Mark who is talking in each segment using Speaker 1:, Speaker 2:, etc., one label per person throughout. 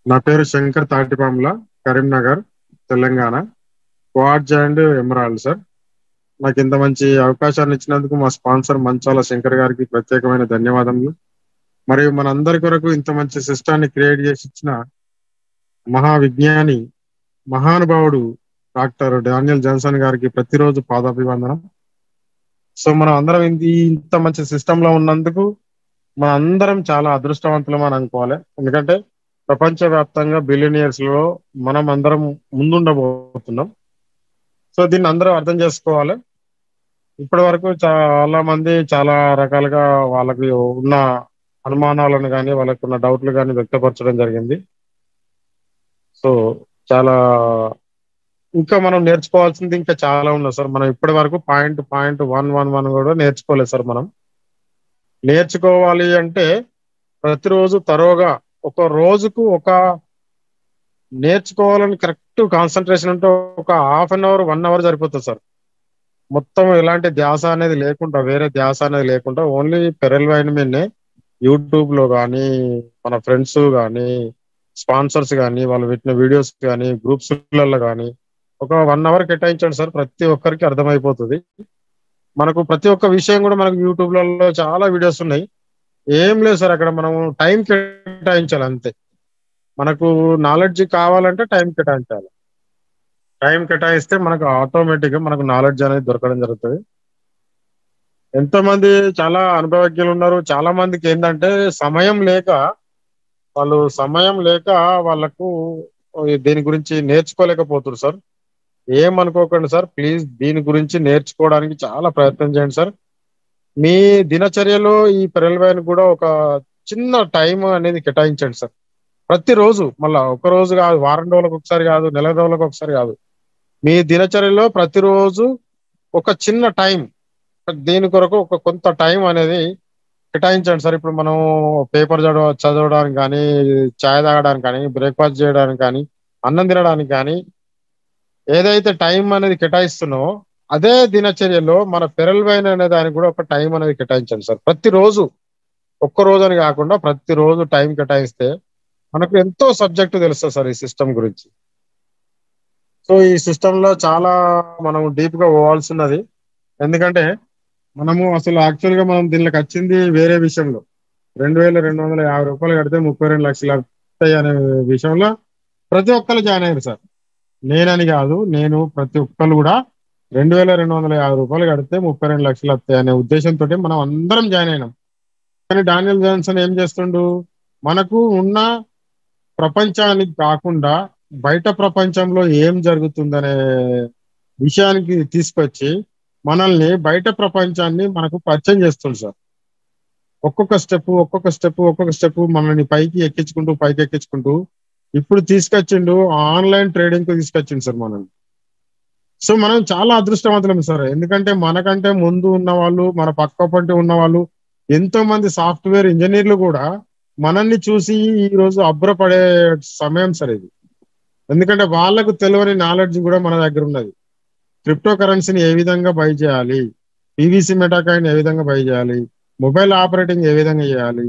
Speaker 1: నా పేరు Shankar Tatipamula Karimnagar Telangana quad joint emerald sir నాకు ఇంత మంచి అవకాశాన్ని ఇచ్చినందుకు మా స్పాన్సర్ మంచాల శంకర్ గారికి ప్రత్యేకమైన ధన్యవాదములు మరియు మనందరి కొరకు ఇంత మంచి సిస్టాన్ని క్రియేట్ చేసి ఇచ్చిన మహా విజ్ఞాని మహానుభావుడు డాక్టర్ డానియల్ జాన్సన్ గారికి ప్రతిరోజు పాదాభివందనం సో మనం అందరం ఇంత ఇంత మంచి సిస్టమ్ లో ఉన్నందుకు మన అందరం చాలా అదృష్టవంతులం అని అనుకోవాలి ఎందుకంటే ప్రపంచవ్యాప్తంగా బిలియనియర్స్ లో మనం అందరం ముందుండబోతున్నాం సో దీన్ని అందరూ అర్థం చేసుకోవాలి ఇప్పటి వరకు చాలా మంది చాలా రకాలుగా వాళ్ళకి ఉన్న అనుమానాలను కానీ వాళ్ళకు ఉన్న డౌట్లు కానీ వ్యక్తపరచడం జరిగింది సో చాలా ఇంకా మనం నేర్చుకోవాల్సింది ఇంకా చాలా ఉన్నది సార్ మనం ఇప్పటి వరకు point point one one one కూడా నేర్చుకోలేదు సార్ మనం నేర్చుకోవాలి అంటే ప్రతిరోజు తరోగా ఒక రోజుకు ఒక నేర్చుకోవాలని కరెక్ట్ కాన్సన్ట్రేషన్ అంటే ఒక half an hour one hour సరిపోతుంది సార్ మొత్తం ఎలాంటి ధ్యాస అనేది లేకుండా వేరే ధ్యాస అనేది లేకుండా ఓన్లీ పెరల్ వైన్ మీదనే యూట్యూబ్ లో కానీ మన ఫ్రెండ్స్ కానీ స్పాన్సర్స్ కానీ వాళ్ళు పెట్టిన వీడియోస్ కానీ గ్రూప్స్లలో కానీ ఒక వన్ అవర్ కేటాయించండి సార్ ప్రతి ఒక్కరికి అర్థమైపోతుంది మనకు ప్రతి ఒక్క విషయం కూడా మనకు యూట్యూబ్లలో చాలా వీడియోస్ ఉన్నాయి ఏం లేదు సార్ అక్కడ మనం టైం కేటాయించాలి అంతే మనకు నాలెడ్జ్ కావాలంటే టైం కేటాయించాలి టైం కేటాయిస్తే మనకు ఆటోమేటిక్ గా మనకు నాలెడ్జ్ అనేది దొరకడం జరుగుతుంది ఎంతో మంది చాలా అనుభవజ్ఞులు ఉన్నారు చాలా మందికి ఏంటంటే సమయం లేక వాళ్ళు సమయం లేక వాళ్ళకు దీని గురించి నేర్చుకోలేకపోతున్నారు సార్ ఏమనుకోకండి సార్ ప్లీజ్ దీని గురించి నేర్చుకోవడానికి చాలా ప్రయత్నం చేయండి సార్ మీ దినచర్యలో ఈ పెరల్వైన్ కూడా ఒక చిన్న టైం అనేది కేటాయించండి సార్ ప్రతిరోజు మళ్ళా ఒక రోజు కాదు వారం రోజులకు ఒకసారి కాదు నెల రోజులకు ఒకసారి కాదు మీ దినచర్యలో ప్రతిరోజు ఒక చిన్న టైం దీని కొరకు ఒక కొంత టైం అనేది కేటాయించండి సార్ ఇప్పుడు మనం పేపర్ చదవ చదవడానికి కానీ చాయ్ తాగడానికి కానీ బ్రేక్ఫాస్ట్ చేయడానికి కానీ అన్నం తినడానికి కానీ ఏదైతే టైం అనేది కేటాయిస్తున్నావో అదే దినచర్యలో మన పెరల్ వైన్ అనే దానికి కూడా ఒక టైం అనేది కేటాయించండి సార్ ప్రతిరోజు ఒక్క రోజు అని కాకుండా ప్రతిరోజు టైం కేటాయిస్తే మనకు ఎంతో సబ్జెక్టు తెలుస్తుంది సార్ ఈ సిస్టమ్ గురించి సో ఈ సిస్టమ్ లో చాలా మనం డీప్ గా పోవాల్సినది ఎందుకంటే మనము అసలు యాక్చువల్ గా మనం దీనిలోకి వచ్చింది వేరే విషయంలో రెండు వేల రెండు వందల యాభై రూపాయలు కడితే ముప్పై రెండు లక్షలు వస్తాయి అనే విషయంలో ప్రతి ఒక్కరు జాయిన్ అయ్యారు సార్ నేనని కాదు నేను ప్రతి ఒక్కరు కూడా రెండు వేల రెండు వందల యాభై రూపాయలు కడితే ముప్పై రెండు లక్షలు వస్తాయి అనే ఉద్దేశంతో మనం అందరం జాయిన్ అయినాం కానీ డానియల్ జాన్సన్ ఏం చేస్తుండు మనకు ఉన్న ప్రపంచానికి కాకుండా బయట ప్రపంచంలో ఏం జరుగుతుందనే విషయానికి తీసుకొచ్చి మనల్ని బయట ప్రపంచాన్ని మనకు పరిచయం చేస్తుంది సార్ ఒక్కొక్క స్టెప్ ఒక్కొక్క స్టెప్ ఒక్కొక్క స్టెప్ మనల్ని పైకి ఎక్కించుకుంటూ పైకి ఎక్కించుకుంటూ ఇప్పుడు తీసుకొచ్చిండు ఆన్లైన్ ట్రేడింగ్ కు తీసుకొచ్చిండు సార్ మనల్ని సో మనం చాలా అదృష్టవంతులం సార్ ఎందుకంటే మనకంటే ముందు ఉన్న వాళ్ళు మన పక్క పంటి ఉన్న వాళ్ళు ఎంతో మంది సాఫ్ట్వేర్ ఇంజనీర్లు కూడా మనల్ని చూసి ఈ రోజు అబ్బురపడే సమయం సార్ ఇది ఎందుకంటే వాళ్ళకు తెలియని నాలెడ్జ్ కూడా మన దగ్గర ఉన్నది క్రిప్టో కరెన్సీని ఏ విధంగా బై చేయాలి పీవీసీ మెటాకాయిన్ ఏ విధంగా బై చేయాలి మొబైల్ ఆపరేటింగ్ ఏ విధంగా చేయాలి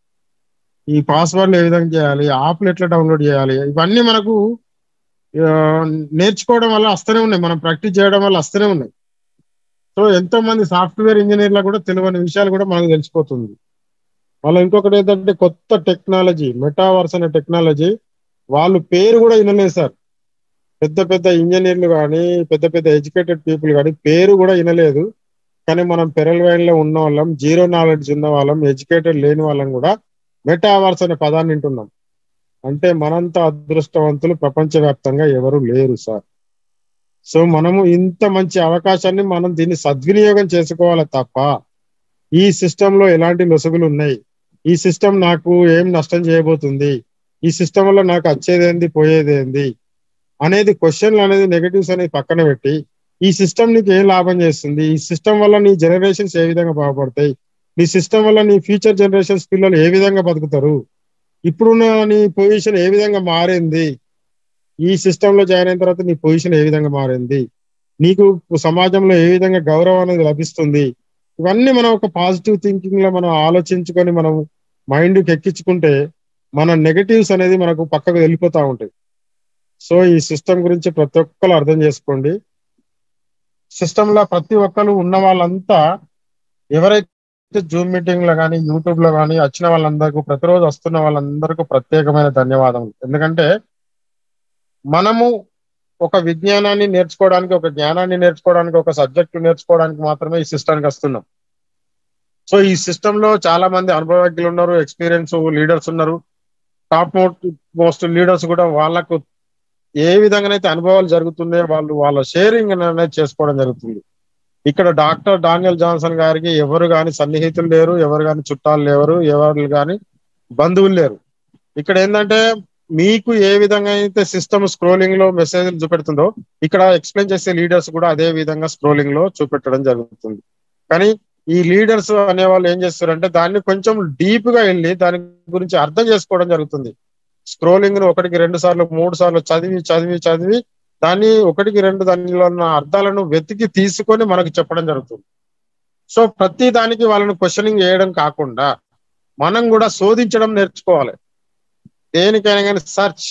Speaker 1: ఈ పాస్వర్డ్లు ఏ విధంగా చేయాలి యాప్లు ఎట్లా డౌన్లోడ్ చేయాలి ఇవన్నీ మనకు నేర్చుకోవడం వల్ల వస్తూనే ఉన్నాయి మనం ప్రాక్టీస్ చేయడం వల్ల వస్తూనే ఉన్నాయి సో ఎంతో మంది సాఫ్ట్వేర్ ఇంజనీర్లకు కూడా తెలియని విషయాలు కూడా మనకు తెలిసిపోతుంది మళ్ళీ ఇంకొకటి ఏంటంటే కొత్త టెక్నాలజీ మెటావర్స్ అనే టెక్నాలజీ వాళ్ళు పేరు కూడా వినలేదు సార్ పెద్ద పెద్ద ఇంజనీర్లు కానీ పెద్ద పెద్ద ఎడ్యుకేటెడ్ పీపుల్ కానీ పేరు కూడా వినలేదు కానీ మనం పెరల్ వైన్ లో ఉన్న వాళ్ళం జీరో నాలెడ్జ్ ఉన్న వాళ్ళం ఎడ్యుకేటెడ్ లేని వాళ్ళం కూడా మెటావర్స్ అనే పదాన్ని వింటున్నాం అంటే మనంత అదృష్టవంతులు ప్రపంచవ్యాప్తంగా ఎవరు లేరు సార్ సో మనము ఇంత మంచి అవకాశాన్ని మనం దీన్ని సద్వినియోగం చేసుకోవాలి తప్ప ఈ సిస్టమ్ లో ఎలాంటి లొసుగులు ఉన్నాయి ఈ సిస్టమ్ నాకు ఏం నష్టం చేయబోతుంది ఈ సిస్టమ్ వల్ల నాకు వచ్చేదేంది పోయేదేంది అనేది క్వశ్చన్లు అనేది నెగటివ్స్ అనేది పక్కన పెట్టి ఈ సిస్టమ్ నీకు ఏం లాభం చేస్తుంది ఈ సిస్టమ్ వల్ల నీ జనరేషన్స్ ఏ విధంగా బాగుపడతాయి నీ సిస్టమ్ వల్ల నీ ఫ్యూచర్ జనరేషన్స్ పిల్లలు ఏ విధంగా బతుకుతారు ఇప్పుడున్న నీ పొజిషన్ ఏ విధంగా మారింది ఈ సిస్టమ్ లో జాయిన్ అయిన తర్వాత నీ పొజిషన్ ఏ విధంగా మారింది నీకు సమాజంలో ఏ విధంగా గౌరవం అనేది లభిస్తుంది ఇవన్నీ మనం ఒక పాజిటివ్ థింకింగ్ లో మనం ఆలోచించుకొని మనం మైండ్కి ఎక్కించుకుంటే మన నెగటివ్స్ అనేది మనకు పక్కకు వెళ్ళిపోతా ఉంటాయి సో ఈ సిస్టమ్ గురించి ప్రతి ఒక్కరు అర్థం చేసుకోండి సిస్టమ్ లో ప్రతి ఒక్కరు ఉన్న వాళ్ళంతా ఎవరైతే జూమ్ మీటింగ్ లో కానీ యూట్యూబ్ లో కానీ వచ్చిన వాళ్ళందరికీ ప్రతిరోజు వస్తున్న వాళ్ళందరికీ ప్రత్యేకమైన ధన్యవాదములు ఎందుకంటే మనము ఒక విజ్ఞానాన్ని నేర్చుకోవడానికి ఒక జ్ఞానాన్ని నేర్చుకోవడానికి ఒక సబ్జెక్టు నేర్చుకోవడానికి మాత్రమే ఈ సిస్టానికి వస్తున్నాం సో ఈ సిస్టమ్ లో చాలా మంది అనుభవజ్ఞులు ఉన్నారు ఎక్స్పీరియన్స్ లీడర్స్ ఉన్నారు టాప్ మోస్ట్ లీడర్స్ కూడా వాళ్ళకు ఏ విధంగానైతే అనుభవాలు జరుగుతున్నాయో వాళ్ళు వాళ్ళ షేరింగ్ అనేది చేసుకోవడం జరుగుతుంది ఇక్కడ డాక్టర్ డానియల్ జాన్సన్ గారికి ఎవరు గాని సన్నిహితులు లేరు ఎవరు గాని చుట్టాలు లేరు ఎవరు గాని బంధువులు లేరు ఇక్కడ ఏంటంటే మీకు ఏ విధంగా అయితే సిస్టమ్ స్క్రోలింగ్ లో మెసేజ్లు చూపెడుతుందో ఇక్కడ ఎక్స్ప్లెయిన్ చేసే లీడర్స్ కూడా అదే విధంగా స్క్రోలింగ్ లో చూపెట్టడం జరుగుతుంది కానీ ఈ లీడర్స్ అనే వాళ్ళు ఏం చేస్తారంటే దాన్ని కొంచెం డీప్ గా వెళ్ళి దాని గురించి అర్థం చేసుకోవడం జరుగుతుంది స్క్రోలింగ్ ను ఒకటికి రెండు సార్లు మూడు సార్లు చదివి చదివి చదివి దాన్ని ఒకటికి రెండు దానిలో ఉన్న అర్థాలను వెతికి తీసుకొని మనకు చెప్పడం జరుగుతుంది సో ప్రతి దానికి వాళ్ళని క్వశ్చనింగ్ చేయడం కాకుండా మనం కూడా శోధించడం నేర్చుకోవాలి దేనికైనా కానీ సర్చ్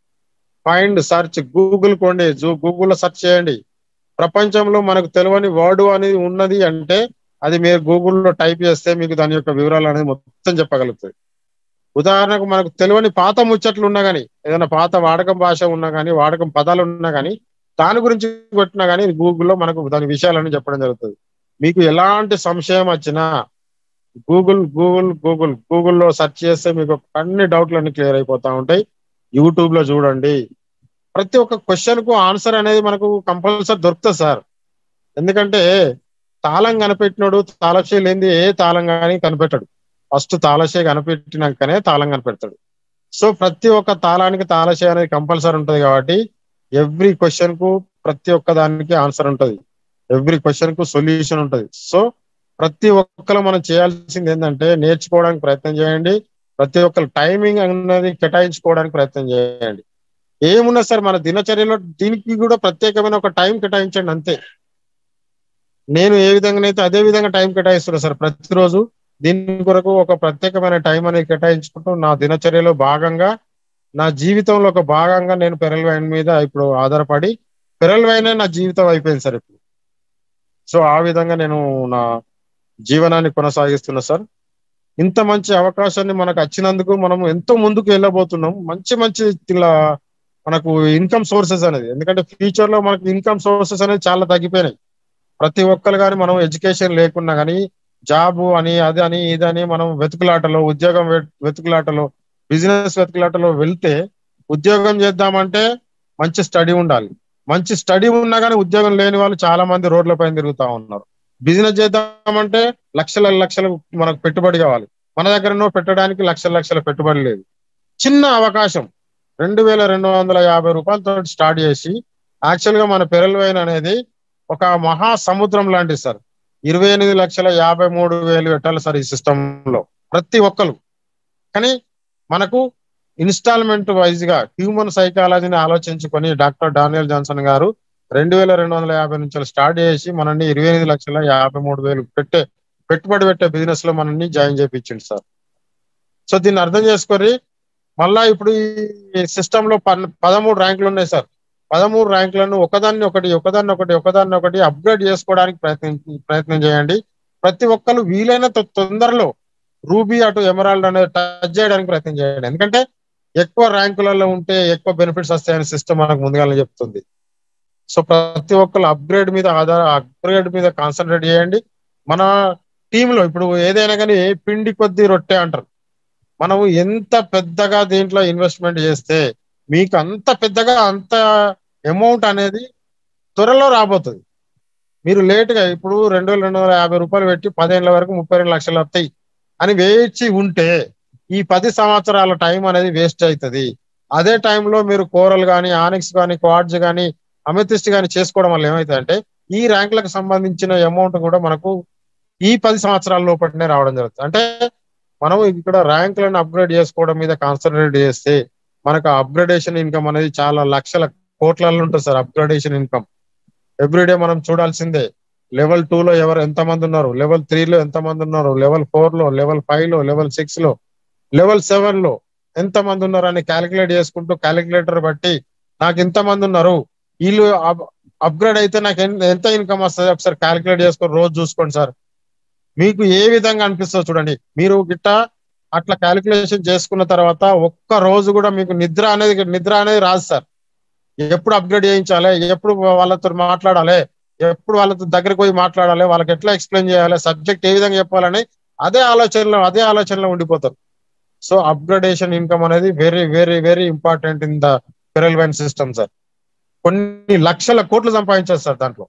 Speaker 1: ఫైండ్ సర్చ్ గూగుల్ కొండి గూగుల్లో సెర్చ్ చేయండి ప్రపంచంలో మనకు తెలియని వర్డ్ అనేది ఉన్నది అంటే అది మీరు గూగుల్లో టైప్ చేస్తే మీకు దాని యొక్క వివరాలు అనేది మొత్తం చెప్పగలుగుతుంది ఉదాహరణకు మనకు తెలియని పాత ముచ్చట్లు ఉన్నా కానీ ఏదైనా పాత వాడకం భాష ఉన్నా కానీ వాడకం పదాలు ఉన్నా కానీ దాని గురించి కొట్టినా కానీ గూగుల్లో మనకు దాని విషయాలని చెప్పడం jరుగుతుంది మీకు ఎలాంటి సంశయం వచ్చినా గూగుల్ గూగుల్ గూగుల్ గూగుల్లో సెర్చ్ చేస్తే మీకు అన్ని డౌట్లు అన్ని క్లియర్ అయిపోతా ఉంటాయి యూట్యూబ్ లో చూడండి ప్రతి ఒక్క క్వశ్చన్ కు ఆన్సర్ అనేది మనకు కంపల్సరీ దొరుకుతుంది సార్ ఎందుకంటే తాళం కనిపెట్టినోడు తాళశే లేనిది ఏ తాళం కానీ కనిపెట్టాడు ఫస్ట్ తాళశే కనిపెట్టినాకనే తాళం కనిపెడతాడు సో ప్రతి ఒక్క తాళానికి తాళశే అనేది కంపల్సరీ ఉంటది కాబట్టి ఎవ్రీ క్వశ్చన్ కు ప్రతి ఒక్క దానికి ఆన్సర్ ఉంటది ఎవ్రీ క్వశ్చన్ కు సొల్యూషన్ ఉంటది సో ప్రతి ఒక్కరు మనం చేయాల్సింది ఏంటంటే నేర్చుకోవడానికి ప్రయత్నం చేయండి ప్రతి ఒక్కరు టైమింగ్ అనేది కేటాయించుకోవడానికి ప్రయత్నం చేయండి ఏమున్నా సార్ మన దినచర్యలో దీనికి కూడా ప్రత్యేకమైన ఒక టైం కేటాయించండి అంతే నేను ఏ విధంగానైతే అదే విధంగా టైం కేటాయిస్తున్నా సార్ ప్రతిరోజు దీని కొరకు ఒక ప్రత్యేకమైన టైం అనేది కేటాయించుకుంటూ నా దినచర్యలో భాగంగా నా జీవితంలో ఒక భాగంగా నేను పెరల్ వైన్ మీద ఇప్పుడు ఆధారపడి పెరల్ వైనే నా జీవితం అయిపోయింది సార్ ఇప్పుడు సో ఆ విధంగా నేను నా జీవనాన్ని కొనసాగిస్తున్నా సార్ ఇంత మంచి అవకాశాన్ని మనకు వచ్చినందుకు మనం ఎంతో ముందుకు వెళ్ళబోతున్నాం మంచి మంచి ఇలా మనకు ఇన్కమ్ సోర్సెస్ అనేది ఎందుకంటే ఫ్యూచర్ లో మనకు ఇన్కమ్ సోర్సెస్ అనేది చాలా తగ్గిపోయినాయి ప్రతి ఒక్కరు కానీ మనం ఎడ్యుకేషన్ లేకున్నా కానీ జాబ్ అని అది అని ఇదని మనం వెతుకులాటలో ఉద్యోగం వె- వెతుకులాటలో బిజినెస్ వెతుకులాటలో వెళ్తే ఉద్యోగం చేద్దామంటే మంచి స్టడీ ఉండాలి మంచి స్టడీ ఉన్నా కానీ ఉద్యోగం లేని వాళ్ళు చాలా మంది రోడ్ల పైన తిరుగుతా ఉన్నారు బిజినెస్ చేద్దామంటే లక్షల లక్షలు మనకు పెట్టుబడి కావాలి మన దగ్గరనో పెట్టడానికి లక్షల లక్షల పెట్టుబడి లేదు చిన్న అవకాశం రెండు వేల రెండు వందల యాభై రూపాయలతో స్టార్ట్ చేసి యాక్చువల్ గా మన పెరల్ వైన్ అనేది ఒక మహా సముద్రం లాంటిది సార్ ఇరవై ఎనిమిది లక్షల యాభై మూడు వేలు పెట్టాలి సార్ ఈ సిస్టమ్ లో ప్రతి ఒక్కరు కానీ మనకు ఇన్స్టాల్మెంట్ వైజ్ గా హ్యూమన్ సైకాలజీని ఆలోచించుకొని డాక్టర్ డానియల్ జాన్సన్ గారు రెండు వేల రెండు వందల యాభై నుంచి స్టార్ట్ చేసి మనల్ని ఇరవై ఎనిమిది లక్షల యాభై మూడు వేలు పెట్టే పెట్టుబడి పెట్టే బిజినెస్ లో మనల్ని జాయిన్ చేయించింది సార్ సో దీన్ని అర్థం చేసుకొని మళ్ళా ఇప్పుడు ఈ సిస్టమ్ లో పన్- పదమూడు ర్యాంకులు ఉన్నాయి సార్ పదమూడు ర్యాంకులను ఒకదాన్ని ఒకటి ఒకదాన్ని ఒకటి ఒకదాన్ని ఒకటి అప్గ్రేడ్ చేసుకోవడానికి ప్రయత్నం ప్రయత్నం చేయండి ప్రతి ఒక్కరు వీలైనంత తొందరలో రూబీ అటు ఎమరాల్డ్ అనేది టచ్ చేయడానికి ప్రయత్నం చేయండి ఎందుకంటే ఎక్కువ ర్యాంకులలో ఉంటే ఎక్కువ బెనిఫిట్స్ వస్తాయని సిస్టమ్ మనకు ముందుగానే చెప్తుంది సో ప్రతి ఒక్కరు అప్గ్రేడ్ మీద ఆధార అప్గ్రేడ్ మీద కాన్సన్ట్రేట్ చేయండి మన టీంలో ఇప్పుడు ఏదైనా కానీ పిండి కొద్ది రొట్టె అంటారు మనం ఎంత పెద్దగా దీంట్లో ఇన్వెస్ట్మెంట్ చేస్తే మీకు అంత పెద్దగా అంత అమౌంట్ అనేది త్వరలో రాబోతుంది మీరు లేట్ గా ఇప్పుడు రెండు వేల రెండు వందల యాభై రూపాయలు పెట్టి పదిహేనుల వరకు ముప్పై రెండు లక్షలు వస్తాయి అని వేచి ఉంటే ఈ పది సంవత్సరాల టైం అనేది వేస్ట్ అవుతుంది అదే టైంలో మీరు కోరల్ కానీ ఆనిక్స్ కానీ క్వాడ్స్ కానీ అమెథిస్ట్ కానీ చేసుకోవడం వల్ల ఏమవుతుందంటే ఈ ర్యాంకులకు సంబంధించిన అమౌంట్ కూడా మనకు ఈ పది సంవత్సరాల లోపలనే రావడం జరుగుతుంది అంటే మనం ఇక్కడ ర్యాంకులను అప్గ్రేడ్ చేసుకోవడం మీద కాన్సన్ట్రేట్ చేస్తే మనకు అప్గ్రేడేషన్ ఇన్కమ్ అనేది చాలా లక్షల కోట్లలో ఉంటుంది సార్ అప్గ్రేడేషన్ ఇన్కమ్ ఎవ్రీడే మనం చూడాల్సిందే లెవెల్ టూ లో ఎవరు ఎంత మంది ఉన్నారు లెవెల్ త్రీ లో ఎంత మంది ఉన్నారు లెవెల్ ఫోర్ లో లెవెల్ ఫైవ్ లో లెవెల్ సిక్స్ లో లెవెల్ సెవెన్ లో ఎంత మంది ఉన్నారు అని క్యాలిక్యులేట్ చేసుకుంటూ క్యాలిక్యులేటర్ బట్టి నాకు ఇంత మంది ఉన్నారు వీళ్ళు అప్గ్రేడ్ అయితే నాకు ఎన్- ఎంత ఇన్కమ్ వస్తుంది ఒకసారి క్యాలిక్యులేట్ చేసుకొని రోజు చూసుకోండి సార్ మీకు ఏ విధంగా అనిపిస్తుందో చూడండి మీరు గిట్ట అట్లా క్యాలిక్యులేషన్ చేసుకున్న తర్వాత ఒక్క రోజు కూడా మీకు నిద్ర అనేది నిద్ర అనేది రాదు సార్ ఎప్పుడు అప్గ్రేడ్ చేయించాలి ఎప్పుడు వాళ్ళతో మాట్లాడాలి ఎప్పుడు వాళ్ళతో దగ్గరికి పోయి మాట్లాడాలి వాళ్ళకి ఎట్లా ఎక్స్ప్లెయిన్ చేయాలి సబ్జెక్ట్ ఏ విధంగా చెప్పాలని అదే ఆలోచనలో అదే ఆలోచనలో ఉండిపోతారు సో అప్గ్రేడేషన్ ఇన్కమ్ అనేది very very very important in the Pearlvine system sir కొన్ని లక్షల కోట్లు సంపాదించారు సార్ దాంట్లో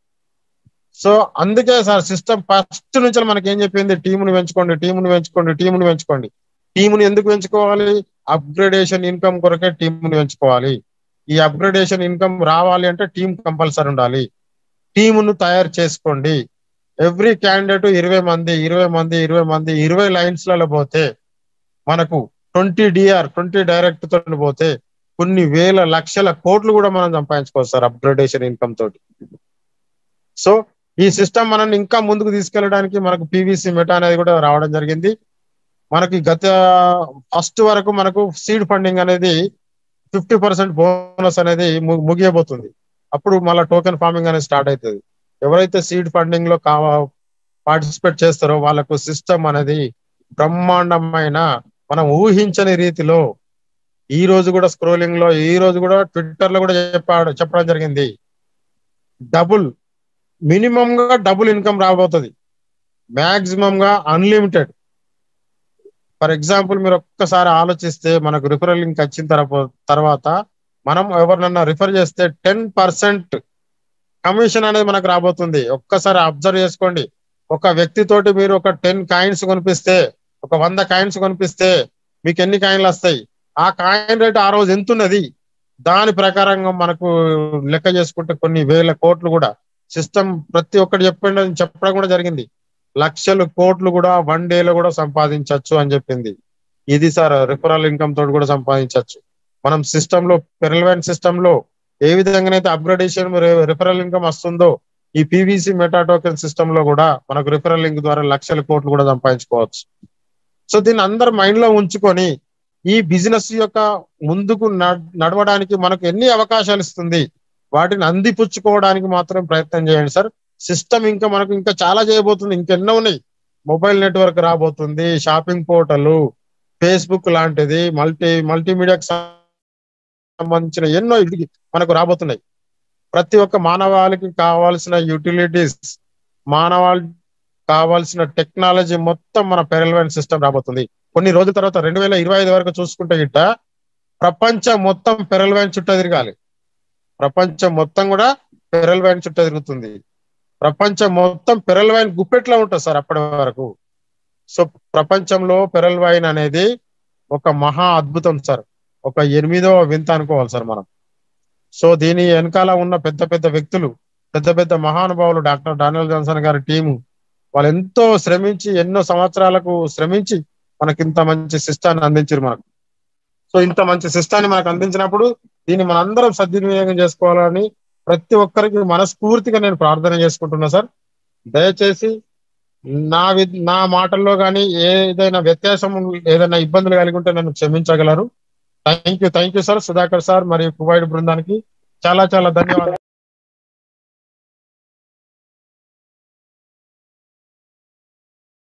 Speaker 1: సో అందుకే సార్ సిస్టమ్ ఫస్ట్ నుంచి మనకి ఏం చెప్పింది టీముని పెంచుకోండి టీముని పెంచుకోండి టీముని పెంచుకోండి టీముని ఎందుకు పెంచుకోవాలి అప్గ్రేడేషన్ ఇన్కమ్ కొరకే టీముని పెంచుకోవాలి ఈ అప్గ్రేడేషన్ ఇన్కమ్ రావాలి అంటే టీం కంపల్సరీ ఉండాలి టీమును తయారు చేసుకోండి ఎవ్రీ క్యాండిడేట్ ఇరవై మంది ఇరవై మంది ఇరవై మంది ఇరవై లైన్స్ లలో పోతే మనకు ట్వంటీ డిఆర్ ట్వంటీ డైరెక్ట్ తోటి పోతే కొన్ని వేల లక్షల కోట్లు కూడా మనం సంపాదించుకోవచ్చు సార్ అప్గ్రేడేషన్ ఇన్కమ్ తోటి సో ఈ సిస్టమ్ మనల్ని ఇంకా ముందుకు తీసుకెళ్ళడానికి మనకు పీవీసీ మెటా అనేది కూడా రావడం జరిగింది మనకి గత ఫస్ట్ వరకు మనకు సీడ్ ఫండింగ్ అనేది ఫిఫ్టీ పర్సెంట్ బోనస్ అనేది ము- ముగియబోతుంది అప్పుడు మళ్ళీ టోకెన్ ఫార్మింగ్ అనేది స్టార్ట్ అవుతుంది ఎవరైతే సీడ్ ఫండింగ్ లో కావా పార్టిసిపేట్ చేస్తారో వాళ్ళకు సిస్టమ్ అనేది బ్రహ్మాండమైన మనం ఊహించని రీతిలో ఈ రోజు కూడా స్క్రోలింగ్ లో ఈ రోజు కూడా ట్విట్టర్ లో కూడా చెప్పాడు చెప్పడం జరిగింది డబుల్ మినిమం గా డబుల్ ఇన్కమ్ రాబోతుంది మాక్సిమం గా అన్లిమిటెడ్ ఫర్ ఎగ్జాంపుల్ మీరు ఒక్కసారి ఆలోచిస్తే మనకు రిఫరల్ లింక్ వచ్చిన తర్వా- తర్వాత మనం ఎవరినన్నా రిఫర్ చేస్తే టెన్ పర్సెంట్ కమిషన్ అనేది మనకు రాబోతుంది ఒక్కసారి అబ్జర్వ్ చేసుకోండి ఒక వ్యక్తితోటి మీరు ఒక టెన్ కాయిన్స్ కొనిపిస్తే ఒక వంద కాయిన్స్ కొనిపిస్తే మీకు ఎన్ని కాయిన్లు వస్తాయి ఆ కాయిన్ రేట్ ఆ రోజు ఎంత ఉన్నది దాని ప్రకారంగా మనకు లెక్క చేసుకుంటే కొన్ని వేల కోట్లు కూడా సిస్టమ్ ప్రతి ఒక్కటి చెప్పండి చెప్పడం కూడా జరిగింది లక్షలు కోట్లు కూడా వన్ డే లో కూడా సంపాదించవచ్చు అని చెప్పింది ఇది సార్ రిఫరల్ ఇన్కమ్ తోటి కూడా సంపాదించవచ్చు మనం సిస్టమ్ లో పెరల్వైన్ సిస్టమ్ లో ఏ విధంగానైతే అప్గ్రేడేషన్ రిఫరల్ ఇన్కమ్ వస్తుందో ఈ పీవీసీ మెటా టోకెన్ సిస్టమ్ లో కూడా మనకు రిఫరల్ లింక్ ద్వారా లక్షల కోట్లు కూడా సంపాదించుకోవచ్చు సో దీన్ని అందరు మైండ్ లో ఉంచుకొని ఈ బిజినెస్ యొక్క ముందుకు నడ్- నడవడానికి మనకు ఎన్ని అవకాశాలు ఇస్తుంది వాటిని అందిపుచ్చుకోవడానికి మాత్రం ప్రయత్నం చేయండి సార్ సిస్టమ్ ఇంకా మనకు ఇంకా చాలా చేయబోతుంది ఇంకెన్నో ఉన్నాయి మొబైల్ నెట్వర్క్ రాబోతుంది షాపింగ్ పోర్టల్ ఫేస్బుక్ లాంటిది మల్టీ మల్టీమీడియాకి సంబంధించిన ఎన్నో ఇది మనకు రాబోతున్నాయి ప్రతి ఒక్క మానవాళికి కావాల్సిన యూటిలిటీస్ మానవాళి కావాల్సిన టెక్నాలజీ మొత్తం మన పెరల్వైన్ సిస్టమ్ రాబోతుంది కొన్ని రోజుల తర్వాత రెండు వేల ఇరవై ఐదు వరకు చూసుకుంటే గిట్ట ప్రపంచం మొత్తం పెరల్వైన్ చుట్టూ తిరగాలి ప్రపంచం మొత్తం కూడా పెరల్వైన్ చుట్టూ తిరుగుతుంది ప్రపంచం మొత్తం పెరల్వైన్ గుప్పెట్లో ఉంటుంది సార్ అప్పటి వరకు సో ప్రపంచంలో పెరల్వైన్ అనేది ఒక మహా అద్భుతం సార్ ఒక ఎనిమిదవ వింత అనుకోవాలి సార్ మనం సో దీని వెనకాల ఉన్న పెద్ద పెద్ద వ్యక్తులు పెద్ద పెద్ద మహానుభావులు డాక్టర్ డానియల్ జాన్సన్ గారి టీము వాళ్ళు ఎంతో శ్రమించి ఎన్నో సంవత్సరాలకు శ్రమించి మనకి ఇంత మంచి సిస్టాన్ని అందించారు మనకు సో ఇంత మంచి సిస్టాన్ని మనకు అందించినప్పుడు దీన్ని మనందరం సద్వినియోగం చేసుకోవాలని ప్రతి ఒక్కరికి మనస్ఫూర్తిగా నేను ప్రార్థన చేసుకుంటున్నా సార్ దయచేసి నా వి- నా మాటల్లో కానీ ఏదైనా వ్యత్యాసం ఏదైనా ఇబ్బందులు కలిగి ఉంటే నన్ను క్షమించగలరు thank you thank you sir Sudhakar sir మరియు కువైట్ బృందానికి చాలా చాలా ధన్యవాదాలు